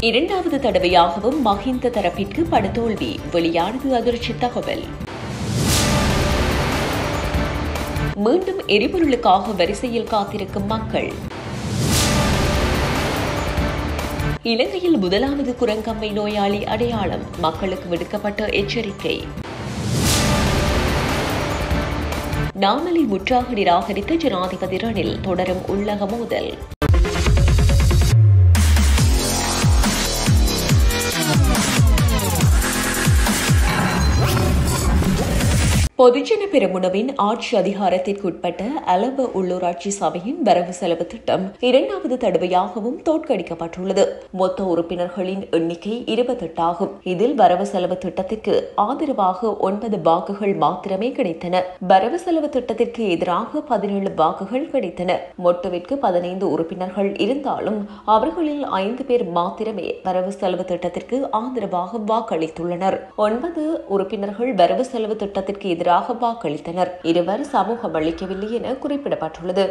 இரண்டாவது தடவையாகவும் மஹிந்த தரப்பிற்கு படுதோல்வி வெளியானது அதிர்ச்சி தகவல் மீண்டும் எரிபொருளுக்காக வரிசையில் காத்திருக்கும் மக்கள் இலங்கையில் முதலாவது குரங்கம்மை நோயாளி அடையாளம் மக்களுக்கு விடுக்கப்பட்ட எச்சரிக்கை நாமலை முற்றாக நிராகரித்த ஜனாதிபதி ரணில் தொடரும் உள்ளக மோதல் பொதுஜன பெருமுனவின் ஆட்சி அதிகாரத்திற்குட்பட்ட அலப உள்ளூராட்சி சபையின் வரவு செலவு திட்டம் இரண்டாவது தடவையாகவும் தோற்கடிக்கப்பட்டுள்ளது மொத்த உறுப்பினர்களின் எண்ணிக்கை இருபத்தெட்டாகும் இதில் வரவு செலவு திட்டத்திற்கு ஆதரவாக ஒன்பது வாக்குகள் மாத்திரமே கிடைத்தன வரவு செலவு திட்டத்திற்கு எதிராக பதினேழு வாக்குகள் கிடைத்தன மொட்டுவிற்கு பதினைந்து உறுப்பினர்கள் இருந்தாலும் அவர்களில் ஐந்து பேர் மாத்திரமே வரவு செலவு திட்டத்திற்கு ஆதரவாக வாக்களித்துள்ளனர் ஒன்பது உறுப்பினர்கள் வரவு செலவு திட்டத்திற்கு எதிராக எதிராக வாக்களித்தனர் இருவர் சமூகம் அளிக்கவில்லை என குறிப்பிடப்பட்டுள்ளது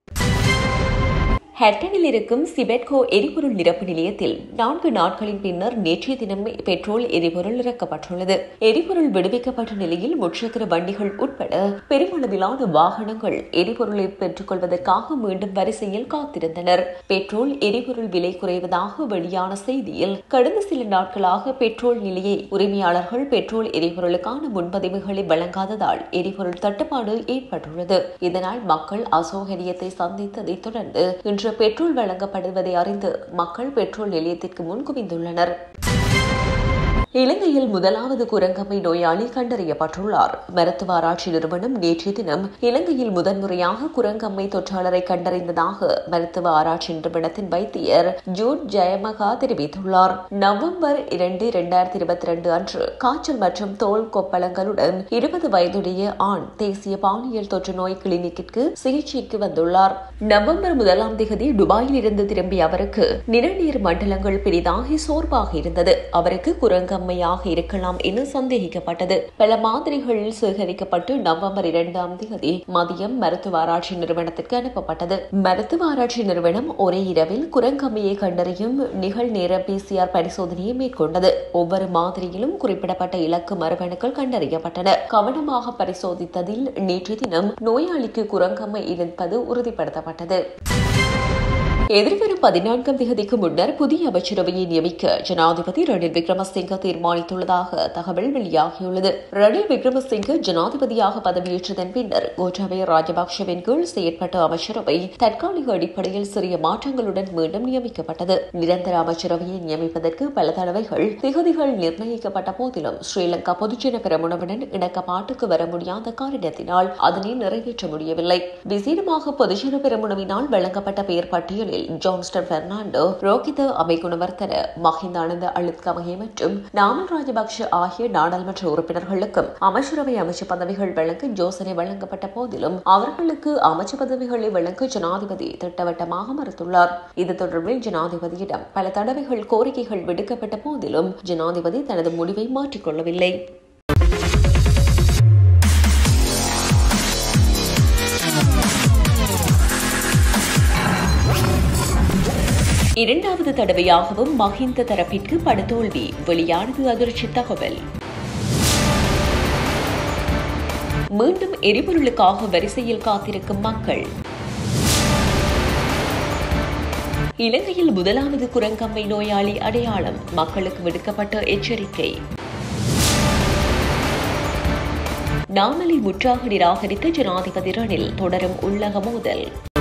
ஹெட்டனில் இருக்கும் சிபெட்கோ எரிபொருள் நிரப்பு நிலையத்தில் நான்கு நாட்களின் பின்னர் நேற்றைய தினம் பெட்ரோல் எரிபொருள் இறக்கப்பட்டுள்ளது எரிபொருள் விடுவிக்கப்பட்ட நிலையில் முச்சக்கர வண்டிகள் உட்பட பெருமளவிலான வாகனங்கள் எரிபொருளை பெற்றுக் கொள்வதற்காக மீண்டும் வரிசையில் காத்திருந்தனர் பெட்ரோல் எரிபொருள் விலை குறைவதாக வெளியான செய்தியில் கடந்த சில நாட்களாக பெட்ரோல் நிலையை உரிமையாளர்கள் பெட்ரோல் எரிபொருளுக்கான முன்பதிவுகளை வழங்காததால் எரிபொருள் தட்டுப்பாடு ஏற்பட்டுள்ளது இதனால் மக்கள் அசௌகரியத்தை சந்தித்ததைத் தொடர்ந்து இன்று இன்று பெட்ரோல் வழங்கப்படுவதை அறிந்து மக்கள் பெட்ரோல் நிலையத்திற்கு முன் குவிந்துள்ளனர் இலங்கையில் முதலாவது குரங்கம்மை நோயாளி கண்டறியப்பட்டுள்ளார் மருத்துவ ஆராய்ச்சி நிறுவனம் நேற்றைய தினம் இலங்கையில் முதன்முறையாக குரங்கம்மை தொற்றாளரை கண்டறிந்ததாக மருத்துவ ஆராய்ச்சி நிறுவனத்தின் வைத்தியர் ஜூட் ஜெயமகா தெரிவித்துள்ளார் நவம்பர் இரண்டு இரண்டாயிரத்தி இருபத்தி ரெண்டு அன்று காய்ச்சல் மற்றும் தோல் கொப்பளங்களுடன் இருபது வயதுடைய ஆண் தேசிய பாலியல் தொற்று நோய் கிளினிக்கிற்கு சிகிச்சைக்கு வந்துள்ளார் நவம்பர் முதலாம் தேதி துபாயில் இருந்து திரும்பிய அவருக்கு நிணநீர் மண்டலங்கள் பெரிதாகி சோர்வாக இருந்தது அவருக்கு குரங்கம் அம்மையாக இருக்கலாம் என சந்தேகிக்கப்பட்டது பல மாதிரிகள் சேகரிக்கப்பட்டு நவம்பர் இரண்டாம் தேதி மதியம் மருத்துவ ஆராய்ச்சி நிறுவனத்திற்கு அனுப்பப்பட்டது மருத்துவ ஆராய்ச்சி நிறுவனம் ஒரே இரவில் குரங்கம்மையை கண்டறியும் நிகழ்நேர பிசிஆர் பரிசோதனையை மேற்கொண்டது ஒவ்வொரு மாதிரியிலும் குறிப்பிடப்பட்ட இலக்கு மரபணுக்கள் கண்டறியப்பட்டன கவனமாக பரிசோதித்ததில் நேற்று தினம் நோயாளிக்கு குரங்கம்மை இருப்பது உறுதிப்படுத்தப்பட்டது எதிர்வரும் பதினான்காம் தேதிக்கு முன்னர் புதிய அமைச்சரவையை நியமிக்க ஜனாதிபதி ரணில் விக்ரமசிங்க தீர்மானித்துள்ளதாக தகவல் வெளியாகியுள்ளது ரணில் விக்ரமசிங்க ஜனாதிபதியாக பதவியேற்றதன் பின்னர் கோட்டாபய ராஜபக்சவின் கீழ் செயற்பட்ட அமைச்சரவை தற்காலிக அடிப்படையில் சிறிய மாற்றங்களுடன் மீண்டும் நியமிக்கப்பட்டது நிரந்தர அமைச்சரவையை நியமிப்பதற்கு பல தடவைகள் திகதிகள் நிர்ணயிக்கப்பட்ட போதிலும் ஸ்ரீலங்கா பொதுஜன பெரமுனவுடன் இணக்கப்பாட்டுக்கு வர முடியாத காரணத்தினால் அதனை நிறைவேற்ற முடியவில்லை விசேடமாக பொதுஜன பெரமுனவினால் வழங்கப்பட்ட பெயர் பட்டியலில் ஜான்ஸ்டன் பெர்னாண்டோ ரோகித அபைகுணவர்த்தன மஹிந்தானந்த அழுத்கமகே மற்றும் நாமல் ராஜபக்ஷ ஆகிய நாடாளுமன்ற உறுப்பினர்களுக்கும் அமைச்சரவை அமைச்சு பதவிகள் வழங்க யோசனை வழங்கப்பட்ட போதிலும் அவர்களுக்கு அமைச்சு பதவிகளை வழங்க ஜனாதிபதி திட்டவட்டமாக மறுத்துள்ளார் இது தொடர்பில் ஜனாதிபதியிடம் பல தடவைகள் கோரிக்கைகள் விடுக்கப்பட்ட போதிலும் ஜனாதிபதி தனது முடிவை மாற்றிக்கொள்ளவில்லை இரண்டாவது தடவையாகவும் மஹிந்த தரப்பிற்கு படுதோல்வி வெளியானது அதிர்ச்சி தகவல் மீண்டும் எரிபொருளுக்காக வரிசையில் காத்திருக்கும் மக்கள் இலங்கையில் முதலாவது குரங்கம்மை நோயாளி அடையாளம் மக்களுக்கு விடுக்கப்பட்ட எச்சரிக்கை நாமலை முற்றாக நிராகரித்த ஜனாதிபதி ரணில் தொடரும் உள்ளக மோதல்